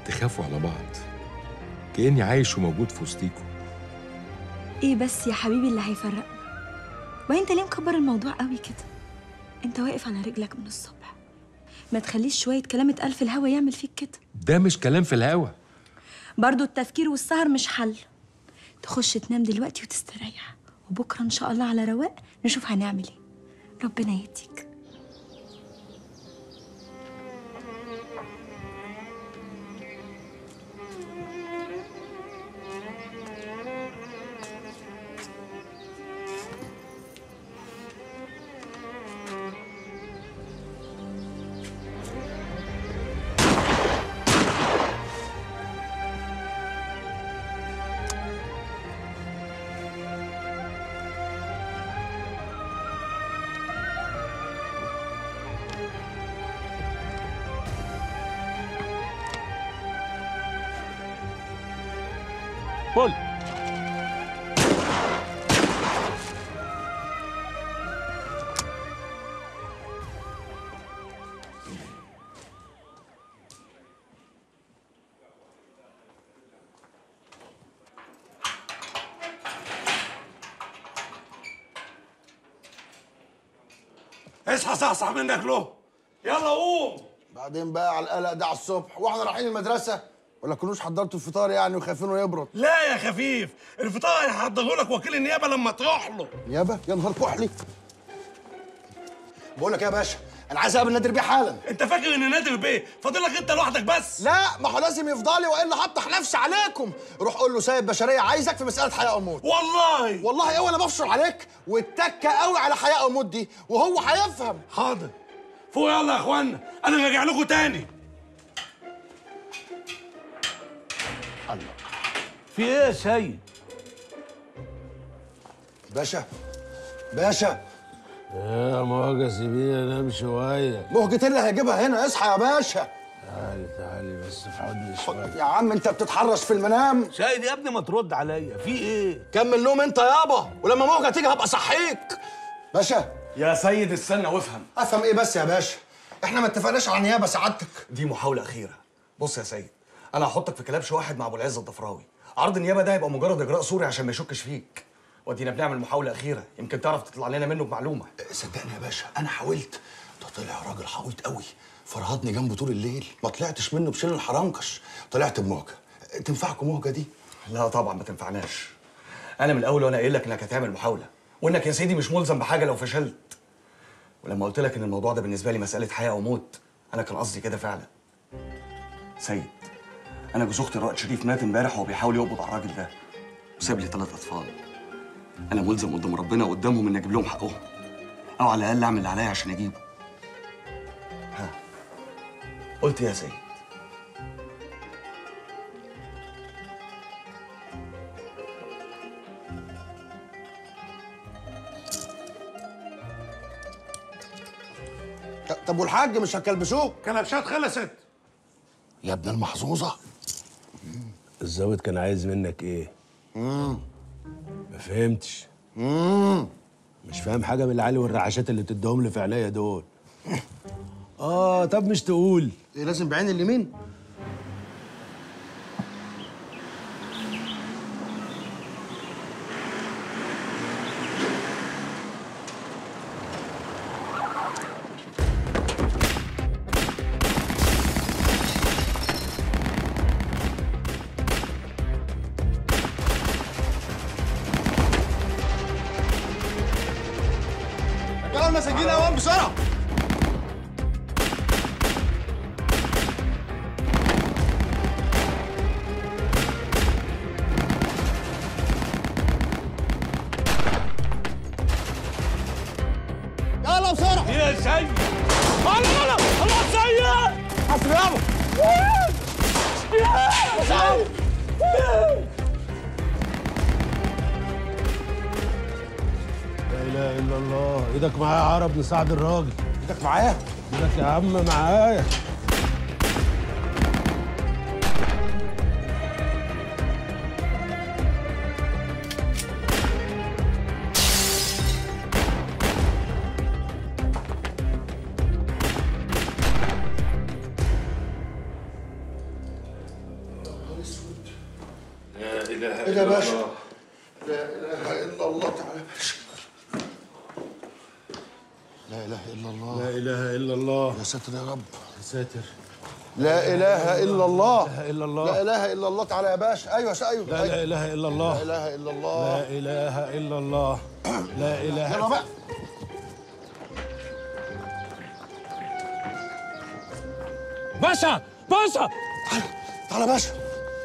تخافوا على بعض كأني عايش وموجود في وسطيكوا ايه بس يا حبيبي اللي هيفرقنا وانت ليه مكبر الموضوع قوي كده انت واقف على رجلك من الصبح ما تخليش شويه كلام اتقال في الهوا يعمل فيك كده ده مش كلام في الهوا برضو التفكير والسهر مش حل تخش تنام دلوقتي وتستريح وبكره ان شاء الله على رواق نشوف هنعمل ايه ربنا يهديك فل اصحى صحصح منك له يلا قوم بعدين بقى على القلق ده على الصبح واحنا رايحين المدرسه ولا كنوش حضرتوا الفطار يعني وخايفينه يبرد لا يا خفيف الفطار هيحضره لك وكيل النيابه لما تروح له نيابه يا نهار كحلي بقول لك ايه يا باشا انا عايز اقابل نادر بيه حالا انت فاكر ان نادر بيه فاضل لك انت لوحدك بس لا ما هو لازم يفضلي والا هطح نفسي عليكم روح قول له سيد بشريه عايزك في مساله حياه او موت والله والله اوي انا بفشل عليك والتكه قوي على حياه او موت دي وهو هيفهم حاضر فوق يلا يا اخوانا انا راجع لكم تاني في ايه يا سيد؟ باشا باشا يا مواجهة سيبيني انام شوية مهجة اللي هيجيبها هنا اصحى يا باشا تعالي تعالي بس في حضني شوية يا عم انت بتتحرش في المنام سيد يا ابني ما ترد عليا في ايه؟ كمل نوم انت يابا ولما موجة تيجي هبقى صحيك باشا يا سيد استنى وافهم افهم ايه بس يا باشا احنا ما اتفقناش على نيابه سعادتك دي محاولة أخيرة بص يا سيد أنا هحطك في كلبش واحد مع أبو العز الضفراوي عرض النيابة ده هيبقى مجرد إجراء صوري عشان ما يشكش فيك ودينا بنعمل محاولة أخيرة يمكن تعرف تطلع لنا منه بمعلومة صدقني يا باشا انا حاولت ده طلع راجل حويط قوي فرهطني جنبه طول الليل ما طلعتش منه بشيل الحرنكش طلعت بموجه تنفعكم موجه دي لا طبعا ما تنفعناش أنا من الأول وأنا قايل لك إنك هتعمل محاولة وإنك يا سيدي مش ملزم بحاجة لو فشلت ولما قلت لك إن الموضوع ده بالنسبة لي مسألة حياة أو موت أنا كان قصدي كده فعلا سيد أنا جوز أختي رائد شريف مات امبارح وهو بيحاول يقبض على الراجل ده وساب لي ثلاث أطفال أنا ملزم قدام ربنا وقدامهم إن أجيب لهم حقهم أو على الأقل أعمل اللي عليا عشان أجيبه ها قلت يا سيد طب والحاج مش هتكلبشوه كلبشات خلصت يا ابن المحظوظه الزاوية كان عايز منك ايه؟ امم ما فهمتش امم مش فاهم حاجة من العلي والرعاشات اللي بتديهم لي في عينيا دول اه طب مش تقول ايه لازم بعين اليمين رجاله المساجين اوام بسرعه يلا بسرعه يا سيد الله الله الله سيد حسن يابا لا اله الا الله ايدك معايا يا عرب نساعد الراجل ايدك معايا ايدك يا عم معايا اله ايه ده يا باشا لا اله الا الله تعالى يا باشا لا اله الا الله لا اله الا الله يا ساتر يا رب يا ساتر لا اله الا الله لا اله الا الله لا اله الا الله تعالى يا باشا ايوه يا ايوه لا لا اله الا الله لا اله الا لا الله اله الا الله لا يلا اله بقى باشا باشا تعالى يا باشا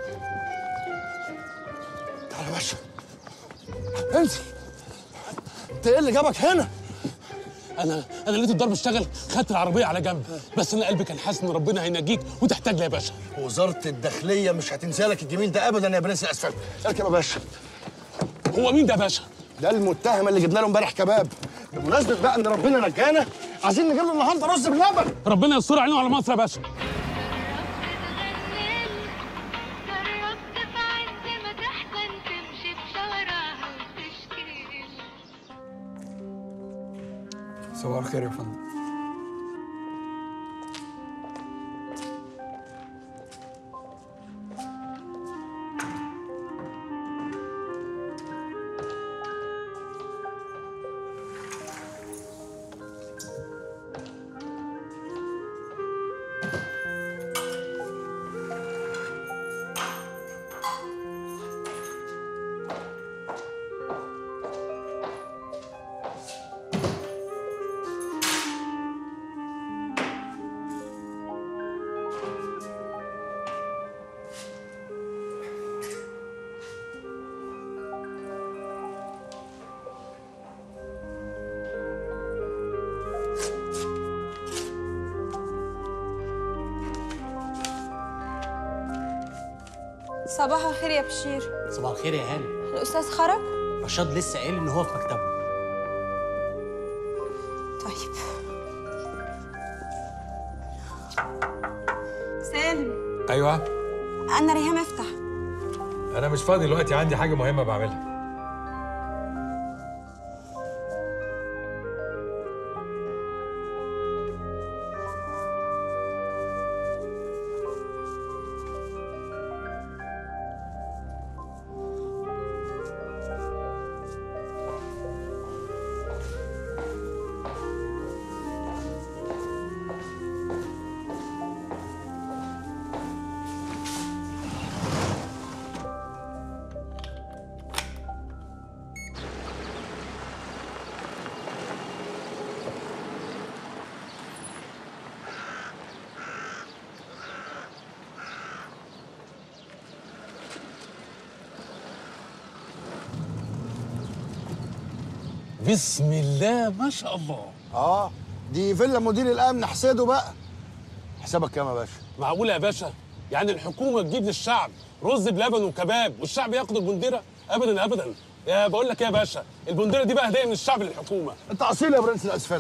تعالى يا باشا انزل انت ايه اللي جابك هنا؟ انا انا لقيت الضرب اشتغل خدت العربيه على جنب بس انا قلبي كان حاسس ان ربنا هينجيك وتحتاج لي يا باشا وزارة الداخلية مش هتنسى لك الجميل ده أبدا يا برنس الأسفل اركب يا باشا هو مين ده يا باشا ده المتهم اللي جبنا له امبارح كباب بمناسبة بقى إن ربنا نجانا عايزين نجيب له النهارده رز بلبن ربنا يستر علينا وعلى مصر يا باشا جربت في عز ما تحزن تمشي في شوارعها وتشكي صباح الخير يا فندم صباح الخير يا بشير صباح الخير يا هاني الأستاذ خرج؟ رشاد لسه قايل ان هو في مكتبه طيب سالم ايوه أنا ريهام افتح انا مش فاضي دلوقتي عندي حاجه مهمه بعملها بسم الله ما شاء الله آه دي فيلا مدير الأمن حسيده بقى حسابك كام يا باشا؟ معقوله يا باشا يعني الحكومه تجيب للشعب رز بلبن وكباب والشعب ياخد البنديره ابدا ابدا يا بقول لك إيه يا باشا البنديره دي بقى هديه من الشعب للحكومه أنت أصيل يا برنس الأسفل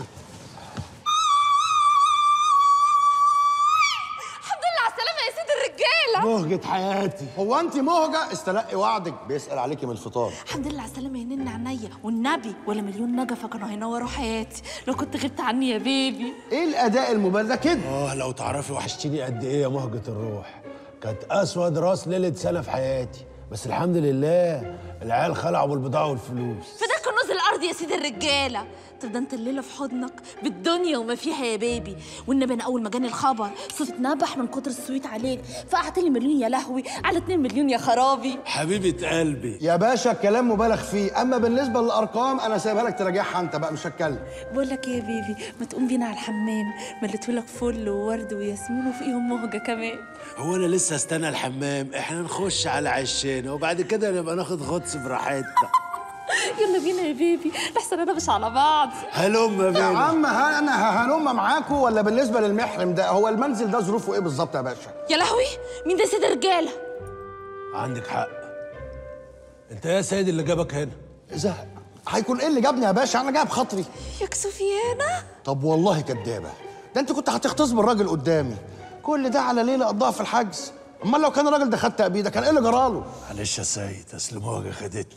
الحمد لله على السلامة يا سيد الرجالة مهجة حياتي هو أنت مهجة استلقي وعدك بيسأل عليكي من الفطار الحمد لله على السلامة يا نن عينيا والنبي ولا مليون نجفة كانوا هينوروا حياتي لو كنت غبت عني يا بيبي إيه الأداء المبالغ ده كده؟ اه لو تعرفي وحشتيني قد ايه يا مهجة الروح كانت اسود راس ليلة سنة في حياتي بس الحمد لله العيال خلعوا بالبضاعة والفلوس فده كنوز الأرض يا سيد الرجالة طب ده انت الليلة في حضنك بالدنيا وما فيها يا بيبي والنبي انا اول ما جاني الخبر صوت اتنبح من كتر السويت عليك فقعت لي مليون يا لهوي على 2 مليون يا خرابي حبيبة قلبي يا باشا الكلام مبالغ فيه أما بالنسبة للأرقام أنا سايبها لك تراجعها أنت بقى مش هتكلم بقول لك ايه يا بيبي ما تقوم بينا على الحمام مليتهولك فل وورد وياسمين وفيهم مهجة كمان هو انا لسه استنى الحمام احنا نخش على عشنا وبعد كده نبقى ناخد غطس براحتنا يلا بينا يا بيبي لحسن انا مش على بعض هلم يا يا بيبي عم ها أنا هلم معاكم ولا بالنسبة للمحرم ده هو المنزل ده ظروفه إيه بالظبط يا باشا؟ يا لهوي مين ده سيد الرجالة عندك حق انت يا سيد اللي جابك هنا زهق هيكون إيه اللي جابني يا باشا؟ أنا جايب خاطري يا كسوفيانا طب والله كدابة ده أنت كنت هتغتصب الراجل قدامي كل ده على ليلة قضاها في الحجز أمال لو كان الراجل ده خد تأبيده كان إيه اللي جراله؟ معلش يا سيد اصل مهجة خدتني